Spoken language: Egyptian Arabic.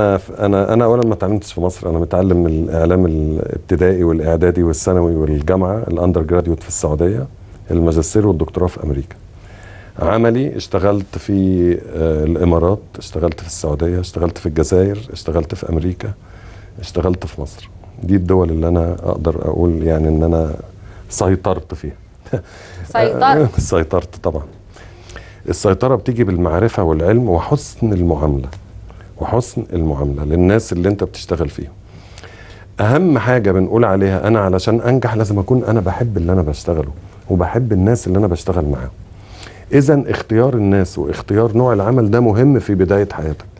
انا انا اولا ما اتعلمتش في مصر انا متعلم من الاعلام الابتدائي والاعدادي والثانوي والجامعه الاندر جراديوت في السعوديه الماجستير والدكتوراه في امريكا عملي اشتغلت في آه، الامارات اشتغلت في السعوديه اشتغلت في الجزائر اشتغلت في امريكا اشتغلت في مصر دي الدول اللي انا اقدر اقول يعني ان انا سيطرت فيها سيطرت سيطرت طبعا السيطره بتيجي بالمعرفه والعلم وحسن المعامله وحسن المعامله للناس اللي انت بتشتغل فيهم اهم حاجه بنقول عليها انا علشان انجح لازم اكون انا بحب اللي انا بشتغله وبحب الناس اللي انا بشتغل معاهم اذا اختيار الناس واختيار نوع العمل ده مهم في بدايه حياتك